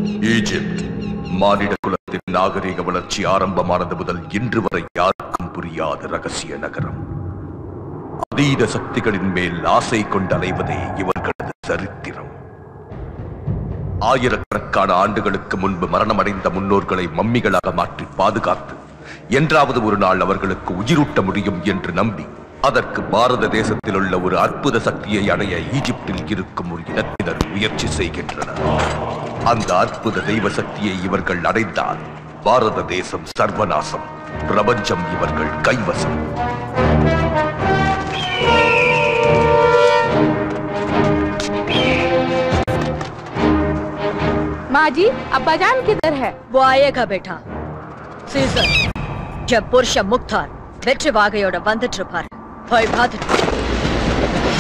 Egypt மானிட குலத்தின் நாகரிக வளர்ச்சி ஆரம்பமானது முதல் இன்று வரை யாருக்கும் புரியாத ரகசிய நகரம் அதீத சக்திகளின் மேல் ஆசை கொண்டு அலைவதே இவர்களது சரித்திரம் ஆயிரக்கணக்கான ஆண்டுகளுக்கு முன்பு மரணமடைந்த முன்னோர்களை மம்மிகளாக மாற்றி பாதுகாத்து என்றாவது ஒரு நாள் அவர்களுக்கு உயிரூட்ட முடியும் என்று நம்பி அதற்கு பாரத தேசத்தில் உள்ள ஒரு அற்புத சக்தியை அடைய ஈஜிப்டில் இருக்கும் ஒரு இனத்தினர் முயற்சி செய்கின்றனர் அந்த அற்புத தெய்வ சக்தியை இவர்கள் அடைந்தால் பாரத தேசம் சர்வநாசம் பிரபஞ்சம் இவர்கள் கைவசம் माँ जी अब्बाजान किधर है वो आएगा बेटा சீசன் என் புருஷன் முக்தார் வெற்றி வாகையோட வந்துட்டு இருப்பாரு போய் பார்த்துட்டு வா.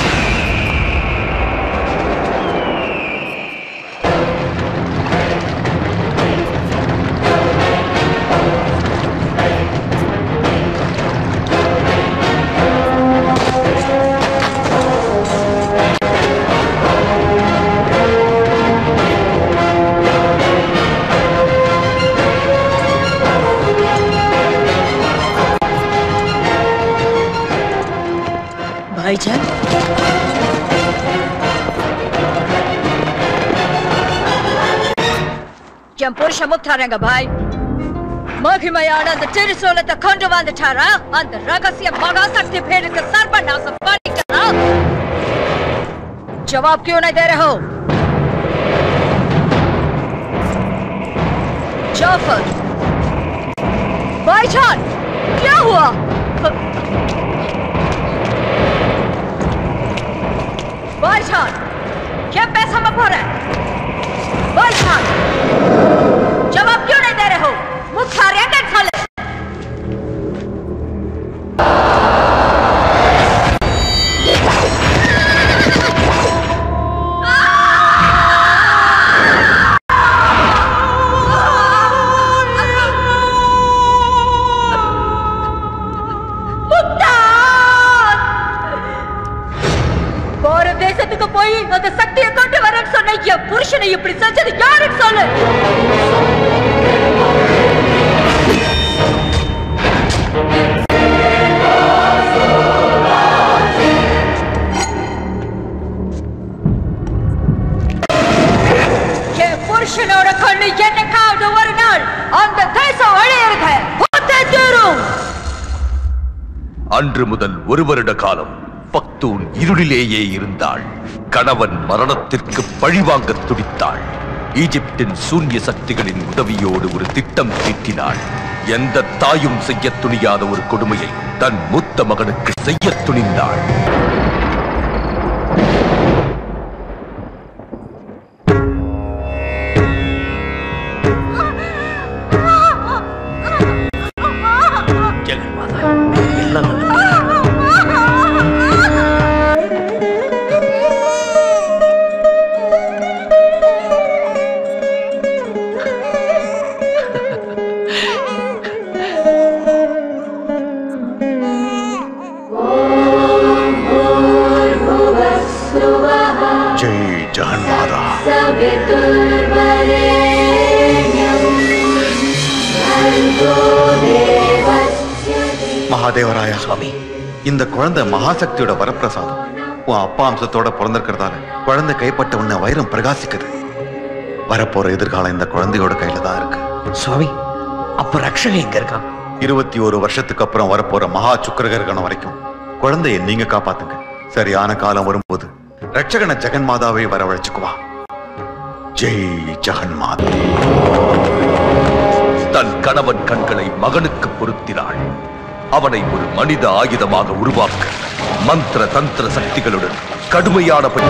भाईजान என் புருஷன் முக்தாரங்க பாய் மகிமையான அந்த திருசோலத்தை கொண்டு வந்துட்டாரா அந்த ரகசிய மகாசக்தி பேருக்கு சர்வநாசம் பண்ணிக்கலாம் जवाब क्यों नहीं दे रहे हो जाफर भाईजान क्या हुआ भाईजान क्या पैसा में भरा है भाईजान जवाब क्यों नहीं दे रहे हो मुख खा रहे हैं क्या खा ले முக்தார் போற தேசத்துக்கு போய் அந்த சக்தியை கொண்டு வரேன்னு சொன்ன என் புருஷனை இப்படி செஞ்சது யாருன்னு சொல்லு என் புருஷனோட கண்ணு என்னைக்காவது ஒரு நாள் அந்த தேசம் அழியிறது பார்த்தே தீரும் அன்று முதல் ஒரு வருட காலம் பக்தூன் இருளிலேயே இருந்தாள் கணவன் மரணத்திற்கு பழிவாங்க துடித்தாள் ஈஜிப்டின் சூன்ய சக்திகளின் உதவியோடு ஒரு திட்டம் தீட்டினாள் எந்த தாயும் செய்யத் துணியாத ஒரு கொடுமையை தன் மூத்த மகனுக்கு செய்யத் துணிந்தாள் जय जहन्मादा மகாதேவராய சுவாமி இந்த குழந்தை மகாசக்தியோட வரப்பிரசாதம் உன் அப்பா அம்சத்தோட பிறந்திருக்கிறதால குழந்தை கைப்பட்ட உன்னை வைரம் பிரகாசிக்குது வரப்போற எதிர்காலம் இந்த குழந்தையோட கையில தான் இருக்கு சுவாமி அப்ப ரக்ஷகன் எங்க இருக்கான் இருபத்தி ஒரு வருஷத்துக்கு அப்புறம் வரப்போற மகா சுக்கிரகரணம் வரைக்கும் குழந்தையை நீங்க காப்பாத்துங்க சரியான காலம் வரும்போது ரட்சகன ஜெகன்மாதாவை வரவழைச்சுக்குவா ஜெய் ஜெகன்மாதா தன் கணவன் கண்களை மகனுக்கு பொருத்தினாள் அவனை ஒரு மனித ஆயுதமாக உருவாக்க மந்திர தந்திர சக்திகளுடன் கடுமையான பணி-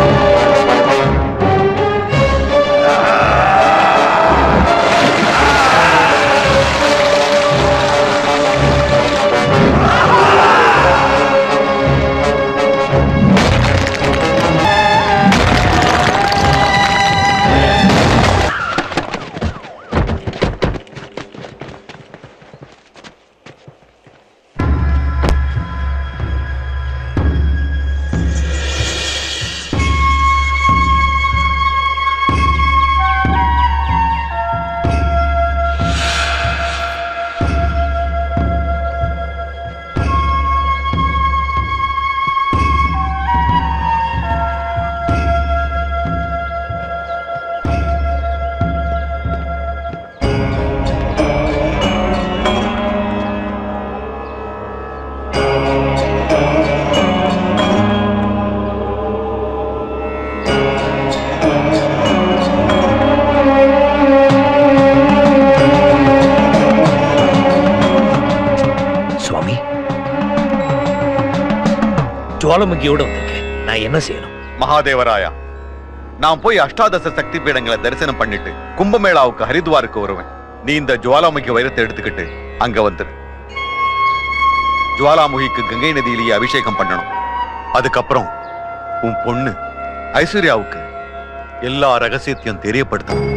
ஜுவாலமுகியோட வந்திருக்கேன் நான் என்ன செய்யணும் மகாதேவராயா நான் போய் அஷ்டாதச சக்தி பீடங்களை தரிசனம் பண்ணிட்டு கும்பமேளாவுக்கு ஹரித்வாருக்கு வருவேன் நீ இந்த ஜுவாலாமுகி வைரத்தை எடுத்துக்கிட்டு அங்க வந்துரு ஜுவாலாமுகிக்கு கங்கை நதியிலேயே அபிஷேகம் பண்ணணும் அதுக்கப்புறம் உன் பொண்ணு ஐஸ்வர்யாவுக்கு எல்லா ரகசியத்தையும் தெரியப்படுத்தணும்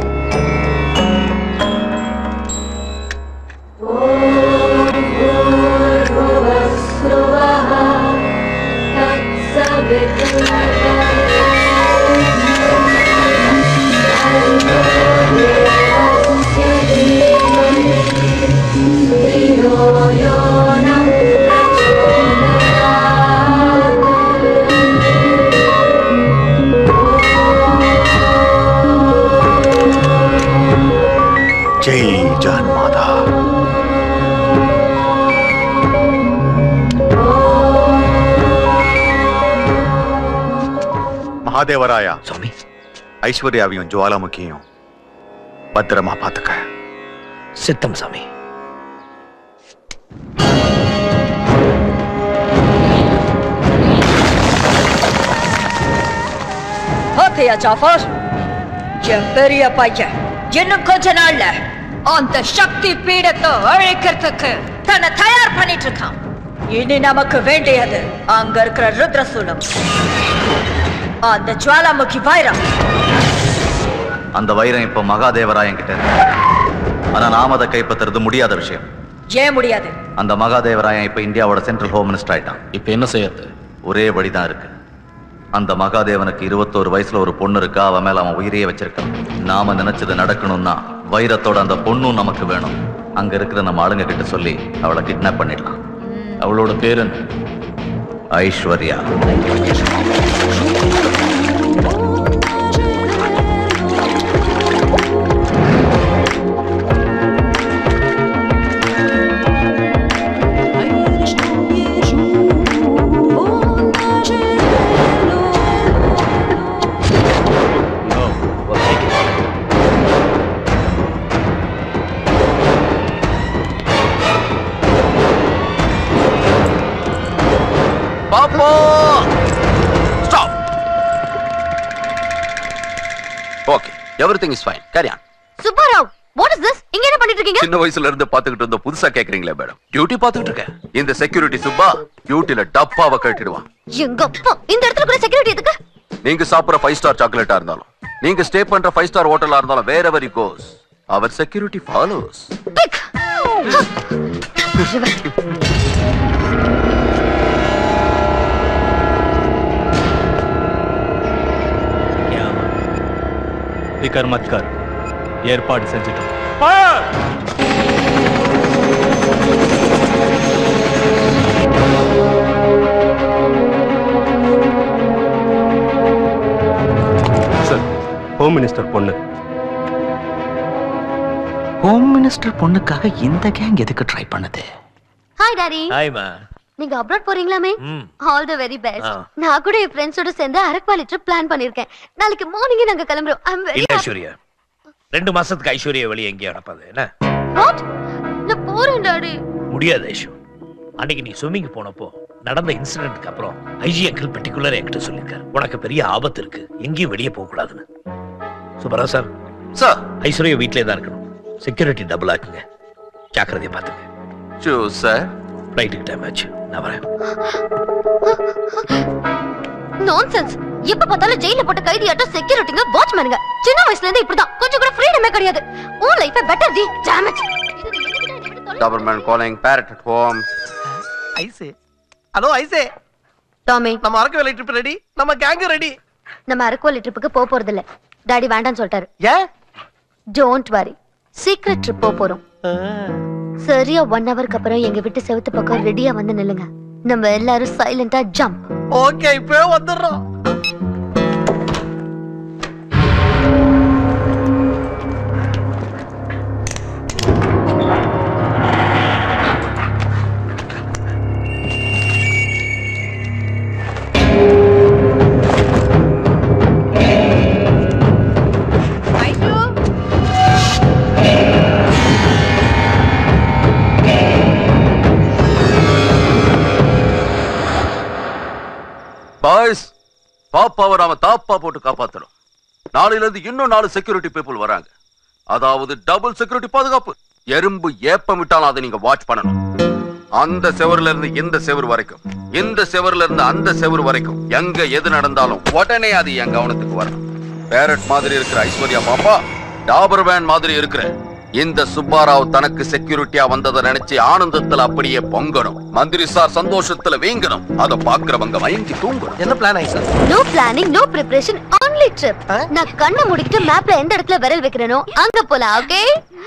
ஜெய் ஜான் மாதா மகாதேவராயா சுவாமி ஐஸ்வர்யாவையும் ஜுவாலாமுகியும் பத்திரமா பாத்துக்க சித்தம் சாமி பாத்தியா ஜாஃபர் என் பெரிய பையன் இன்னும் கொஞ்ச நாள்ல அந்த சக்தி பீடத்தை அழைக்கிறதுக்கு தன்னை தயார் பண்ணிட்டு இருக்கான் இனி நமக்கு வேண்டியது அங்க இருக்கிற ருத்ரசூலம் அந்த ஜுவாலாமுகி வைரம் அந்த வைரம் இப்ப மகாதேவராயன் கிட்ட இருக்கு ஆனா நாம அதை கைப்பற்றுறது முடியாத விஷயம் ஏன் முடியாது அந்த மகாதேவராயன் இப்ப இந்தியாவோட சென்ட்ரல் ஹோம் மினிஸ்டர் ஆயிட்டான் இப்ப என்ன செய்யறது ஒரே வழிதான் இருக்கு அந்த மகாதேவனுக்கு இருபத்தோரு வயசுல ஒரு பொண்ணு இருக்கா அவன் மேல அவன் உயிரையே வச்சிருக்கான் நாம நினைச்சது நடக்கணும்னா வைரத்தோட அந்த பொண்ணும் நமக்கு வேணும் அங்க இருக்கிற நம்ம ஆளுங்க கிட்ட சொல்லி அவளை கிட்னாப் பண்ணிடலாம் அவளோட பேர் என்ன ஐஸ்வர்யா பாப்பா stop okay everything is fine carry on Subbarao what is this இங்க என்ன பண்ணிட்டு இருக்கீங்க சின்ன வயசுல இருந்து பாத்துக்கிட்டு இருந்த புதுசா கேக்குறீங்களே மேடம் டியூட்டி பாத்துக்கிட்டு இருக்கேன் இந்த செக்யூரிட்டி சுப்பா டியூட்டில டப்பாவை கட்டிடுவான் எங்க அப்பா இந்த இடத்துல கூட செக்யூரிட்டி எதுக்கு நீங்க சாப்பிடுற ஃபைவ் ஸ்டார் சாக்லேட்டா இருந்தாலும் நீங்க ஸ்டே பண்ற ஃபைவ் ஸ்டார் ஹோட்டலா இருந்தாலும் வேற very cause our security follows big figure மத் கர் ஏற்பாடு செஞ்சுட்டோம் சார் ஹோம் மினிஸ்டர் பொண்ணு ஹோம் மினிஸ்டர் பொண்ணுக்காக இந்த கேங் எதுக்கு ட்ரை பண்ணுது ஹாய் டாடி ஹாய்மா நீங்க அப்ராட் போறீங்களாமே ம் ஆல் தி வெரி பெஸ்ட் ஆ. நான் கூட என் ஃப்ரெண்ட்ஸோட சேர்ந்து அரக்வாலி ட்ரிப் பிளான் பண்ணிருக்கேன் நாளைக்கு மார்னிங் நாங்க கிளம்புறோம் ஐ அம் வெரி இல்ல ஐஸ்வர்யா ரெண்டு மாசத்துக்கு ஐஸ்வர்யா வெளியே எங்கேயும் அனுப்பாது என்ன வாட் நான் போறேன் டாடி முடியாது ஐஷு அன்னைக்கு நீ ஸ்விம்மிங் போனப்போ நடந்த இன்சிடென்ட்க்கு அப்புறம் ஐஜி அங்கிள் பர்டிகுலர் என்கிட்ட சொல்லியிருக்காரு உனக்கு பெரிய ஆபத்து இருக்கு எங்கேயும் வெளியே போக கூடாதுன்னு சுப்பரா சார் சார் ஐஸ்வர்யா வீட்டிலே தான் இருக்கணும் செக்யூரிட்டி டபுள் ஆக்குங்க ஜாக்கிரதையா பாத்துங்க ஷூ சார் ஃப்ளைட்டுக்கு டைம் ஆச்சு நான் வரேன் நான்சென்ஸ் எப்ப பார்த்தாலும் ஜெயில போட்ட கைதியாட்டம் செக்யூரிட்டிங்க வாட்ச்மேனுங்க சின்ன வயசுல இருந்து இப்படிதான் கொஞ்சம் கூட ஃப்ரீடமே கிடையாது உன் life better the damage government calling parrot at home I say hello I say Tommy நம்ம அரக்கு வேலை ட்ரிப் ரெடி நம்ம கேங்கு ரெடி நம்ம அரக்கோலி ட்ரிப்புக்கு போக போறது இல்ல டாடி வேண்டாம்னு சொல்லிட்டாரு ஏன் டோன்ட் வரி சீக்ரெட் ட்ரிப் போக போறோம் சரியா ஒன் ஹவருக்கு அப்புறம் எங்க வீட்டு செவுத்து பக்கம் ரெடியா வந்து நில்லுங்க நம்ம எல்லாரும் சைலண்டா ஜம்ப் ஓகே இப்பவே வந்துடுறோம் பாய்ஸ் பாப்பாவை நாம தாப்பா போட்டு காப்பாத்தணும் நாளையில இருந்து இன்னும் நாலு செக்யூரிட்டி பீப்புள் வராங்க அதாவது டபுள் செக்யூரிட்டி பாதுகாப்பு எறும்பு ஏப்பம் விட்டாலும் அதை நீங்க வாட்ச் பண்ணணும் அந்த செவர்ல இருந்து இந்த செவர் வரைக்கும் இந்த செவர்ல இருந்து அந்த செவர் வரைக்கும் எங்க எது நடந்தாலும் உடனே அது என் கவனத்துக்கு வரணும் பேரட் மாதிரி இருக்கிற ஐஸ்வர்யா பாப்பா டாபர் வேன் மாதிரி இருக்கிற இந்த சுப்பாராவ் தனக்கு செக்யூரிட்டியா வந்ததை நினைச்சு ஆனந்தத்துல அப்படியே பொங்கணும் மந்திரி சார் சந்தோஷத்துல வீங்கணும் அதை பாக்குறவங்க மயங்கி தூங்கணும் என்ன பிளான் ஐசா no planning no preparation only trip நான் கண்ணை மூடிக்கிட்டு மேப்ல எந்த இடத்துல விரல் வைக்கிறேனோ அங்க போலாம் ஓகே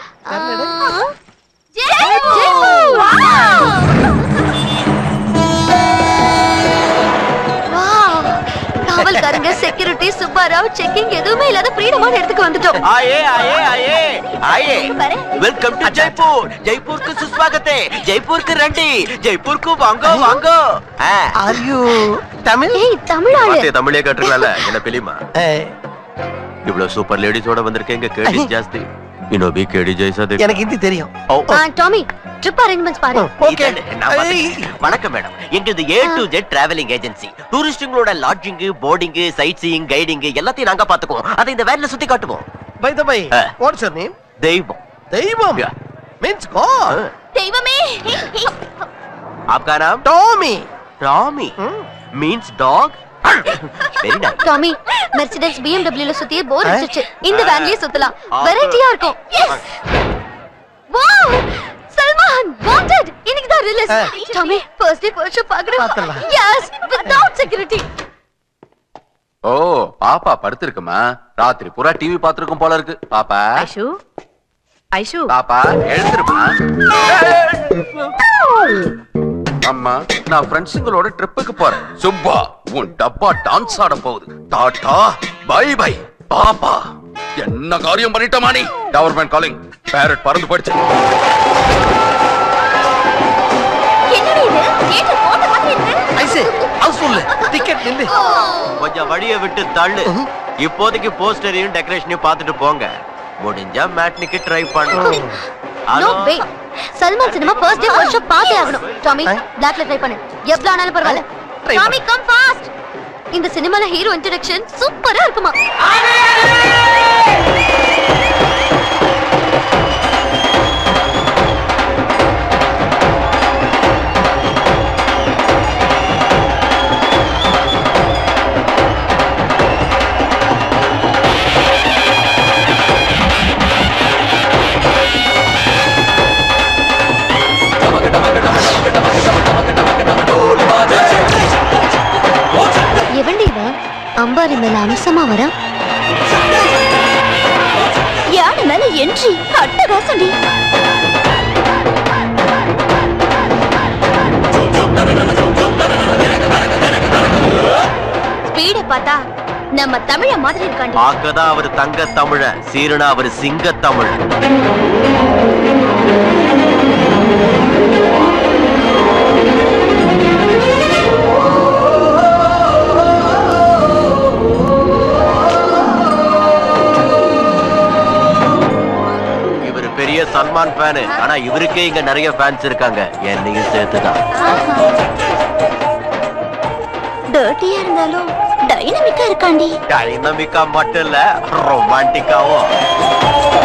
காவல்காரங்க செக்யூரிட்டி சுப்பாராவ் செக்கிங் எதுவுமே இல்லாத ஃப்ரீடமான இடத்துக்கு வந்துட்டோம் आए आए आए आए பாரு. वेलकम टू जयपुर जयपुर को सुस्वागत है जयपुर के रंडी जयपुर को वांगो वांगो ஆர் யூ தமிழ் ஏய் தமிழ் ஆளு வார்த்தையை தமிழே கற்றுக்கலாம்ல என்ன பெரியமா இவ்வளவு சூப்பர் லேடிஸோட வந்திருக்கேங்க கேடி ஜாஸ்தி இன்னும் பி கேடி ஜெய்சா தேக் எனக்கு ஹிந்தி தெரியும் ஆ, டாமி ட்ரிப் அரேஞ்ச்மெண்ட்ஸ் பாரு ஓகே வணக்கம் மேடம் எங்களது A to Z travelling agency டூரிஸ்டுங்களோட lodging boarding sightseeing guiding எல்லாத்தையும் நாங்க பாத்துக்குவோம் அதை இந்த வேன்ல சுத்தி காட்டுவோம் பை த பை ஆ. What's your name Deivam Deivam Yeah. Means God தெய்வமே आपका नाम Tommy Tommy means dog very nice Tommy Mercedes BMW ல சுத்தியே போர் அடிச்சிச்சு இந்த வேன்லயே சுத்தலாம் வெரைட்டியா இருக்கும் வாவ் சல்மான் வாண்டட் இன்னைக்கு தான் ரிலீஸ் ஆ. Tommy first day first show பாக்குறேன் பாத்துடலாம். எஸ் வித்அவுட் செக்யூரிட்டி ஓ பாப்பா படுத்திருக்குமா ராத்திரி பூரா டிவி பாத்துருக்கும் போல இருக்கு பாப்பா ஐஷு ஐஷு பாப்பா எழுந்திருமா அம்மா நான் ஃப்ரெண்ட்ஸுங்களோட ட்ரிப்புக்கு போறேன் சுப்பா உன் டப்பா டான்ஸ் ஆட போகுது டாடா பை பை பாப்பா என்ன காரியம் பண்ணிட்டமா நீ கவர்மெண்ட் காலிங் பேரட் பறந்து போயிடுச்சு என்னடி இது தியேட்டர் போட்ட மாதிரி இருக்கு ஐசே ஹவுஸ் ஃபுல் டிக்கெட் நில்லு கொஞ்சம் வழிய விட்டு தள்ளு இப்போதைக்கு போஸ்டரையும் டெக்கரேஷனையும் பார்த்துட்டு போங்க முடிஞ்சா மேட்னிக்கு ட்ரை பண்ணுவோம் no way Salman cinema first day first show பார்த்தே ஆகணும் டாமி பிளாக்ல ட்ரை பண்ணு எவ்வளவு ஆனாலும் பரவாயில்ல Try டாமி கம் ஃபாஸ்ட் இந்த சினிமால ஹீரோ இன்ட்ரோடக்ஷன் சூப்பரா இருக்குமா எவன்டி இவன் அம்பாரி மேல அம்சமா வரா யானை மேல என்ட்ரி அட்டகாசண்டி ஸ்பீட பார்த்தா நம்ம தமிழ மாதிரி இருக்காண்டி பார்க்கதான் அவர் தங்க தமிழ சீரனா அவர் சிங்க தமிழ் இவர் பெரிய சல்மான் ஃபேனு ஆனா இவருக்கே இங்க நிறைய ஃபேன்ஸ் இருக்காங்க என்னையும் சேர்த்துதான் டர்ட்டியா இருந்தாலும் டைனமிக்கா இருக்காண்டி டைனமிக்கா மட்டும் இல்ல ரொமான்டிக்காவும்